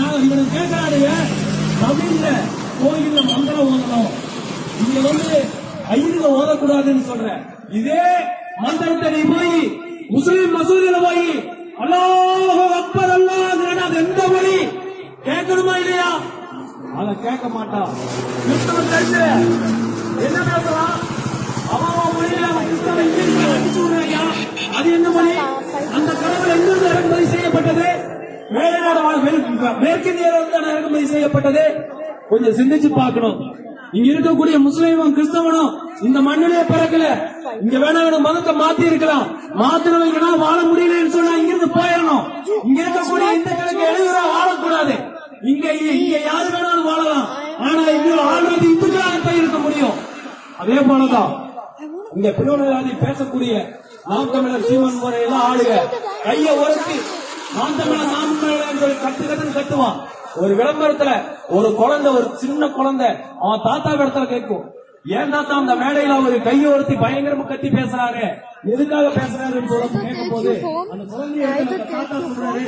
நான் இவனுக்கு கேட்கிறானுங்க தமிழ்ல கோயில்ல மந்திரம் ஓதணும் இங்க வந்து ஐயருங்க ஓதக்கூடாதுன்னு சொல்றேன் இதே மந்திரத்தை நீ போய் முஸ்லிம் மசூதியில போய் அல்லாஹ் அக்பர் அல்லாஹ் அது எந்த மொழி கேட்கணுமா இல்லையா அத கேட்க மாட்டான் கிறிஸ்தவன் தெரிஞ்சு என்ன பேசுறான் அவன் அவன் மொழியில அவன் கிறிஸ்தவன் இங்கிலீஷ்ல அடிச்சு விடுறாங்க அது என்ன மொழி அந்த கடவுள் எங்கிருந்து இறக்குமதி செய்யப்பட்டது மேலாட மேற்கிந்தியால இருந்து இறக்குமதி செய்யப்பட்டது கொஞ்சம் சிந்திச்சு பார்க்கணும் இங்க இருக்கக்கூடிய முஸ்லீமும் கிறிஸ்தவனும் இந்த மண்ணிலே பிறக்கல இங்க வேணா வேணா மதத்தை மாத்தி இருக்கலாம் மாத்தினவங்கன்னா வாழ முடியலன்னு சொன்னா இங்க இருந்து போயிடணும் இங்க இருக்கக்கூடிய இந்த கிழக்கு எழுதுறா வாழக்கூடாது இங்க இங்க யாரு வேணாலும் வாழலாம் ஆனா இங்க ஆள்றது இந்துக்களாகத்தான் இருக்க முடியும் அதே போலதான் இங்க பிரிவினைவாதி பேசக்கூடிய நாம் தமிழர் சீமன் முறையெல்லாம் ஆளுக கைய உரசி நாம் தமிழர் நாம் தமிழர் சொல்லி கத்து கத்துன்னு கத்துவான் ஒரு விளம்பரத்துல ஒரு குழந்தை ஒரு சின்ன குழந்தை அவன் தாத்தா இடத்துல கேட்கும் ஏன் தாத்தா அந்த மேடையில ஒரு கையை ஒருத்தி பயங்கரமா கத்தி பேசுறாரு எதுக்காக பேசுறாருன்னு சொல்ல கேட்கும் போது அந்த குழந்தைய இடத்துல அந்த தாத்தா சொல்றாரு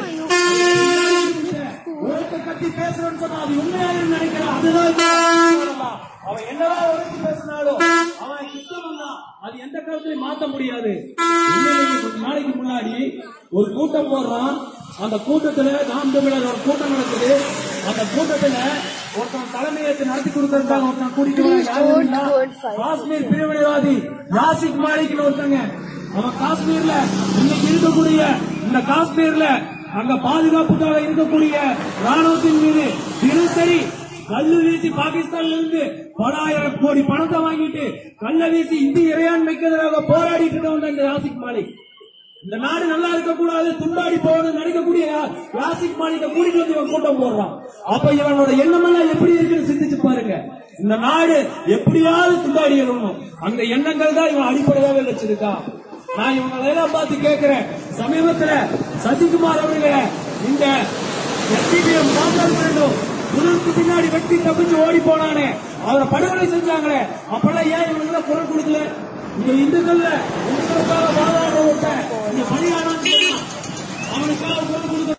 ஒருத்த கத்தி பேசுறேன்னு சொன்னா அது உண்மையாக நினைக்கிறேன் அதுதான் சொல்லலாம். அவன் என்னதான் உரைத்து பேசினாலும் அவன் கிறிஸ்தவன் தான் அது எந்த காலத்திலையும் மாத்த முடியாது உண்மையிலேயே கொஞ்ச நாளைக்கு முன்னாடி ஒரு கூட்டம் போடுறான் அந்த கூட்டத்துல நாம் தமிழர் ஒரு கூட்டம் நடக்குது அந்த கூட்டத்துல ஒருத்தன் தலைமையேற்று நடத்தி கொடுக்கறதுக்காக ஒருத்தன் கூட்டிட்டு வரான். யாரு தெரியுமா? காஷ்மீர் பிரிவினைவாதி யாசிக் மாலிக்னு ஒருத்தங்க அவன் காஷ்மீர்ல இன்னைக்கு இருக்கக்கூடிய இந்த காஷ்மீர்ல அங்க பாதுகாப்புக்காக இருக்கக்கூடிய ராணுவத்தின் மீது தினசரி கல்லு வீசி பாகிஸ்தான்ல இருந்து பலாயிரம் கோடி பணத்தை வாங்கிட்டு கல்ல வீசி இந்திய இறையாண்மைக்கு எதிராக போராடிட்டு இருக்கவங்க இந்த யாசிக் மாலிக் இந்த நாடு நல்லா இருக்க கூடாது துண்டாடி போகணும் நினைக்கக்கூடிய யா- யாசிக் மாலிக்க கூட்டிட்டு வந்து இவன் கூட்டம் போடுறான் அப்ப இவனோட எண்ணமெல்லாம் எப்படி இருக்குன்னு சிந்திச்சு பாருங்க இந்த நாடு எப்படியாவது துண்டாடி இருக்கணும் அந்த எண்ணங்கள் தான் இவன் அடிப்படையாவே வச்சிருக்கான் நான் இவங்களை எல்லாம் பார்த்து கேட்கிறேன் சமீபத்துல சசிகுமார் அவர்களே இந்த எஸ்டிபிஎம் காங்கிரஸ் வேண்டும் குரலுக்கு பின்னாடி வெட்டி தப்பிச்சு ஓடி போனானே அவரை படுகொலை செஞ்சாங்களே அப்பெல்லாம் ஏன் இவங்க குரல் கொடுக்கல இங்க இந்துக்கள்ல இந்துக்களுக்காக வாதாடுற ஒருத்தன் இங்க பலியானான்னு சொன்னா அவனுக்காக குரல் கொடுக்க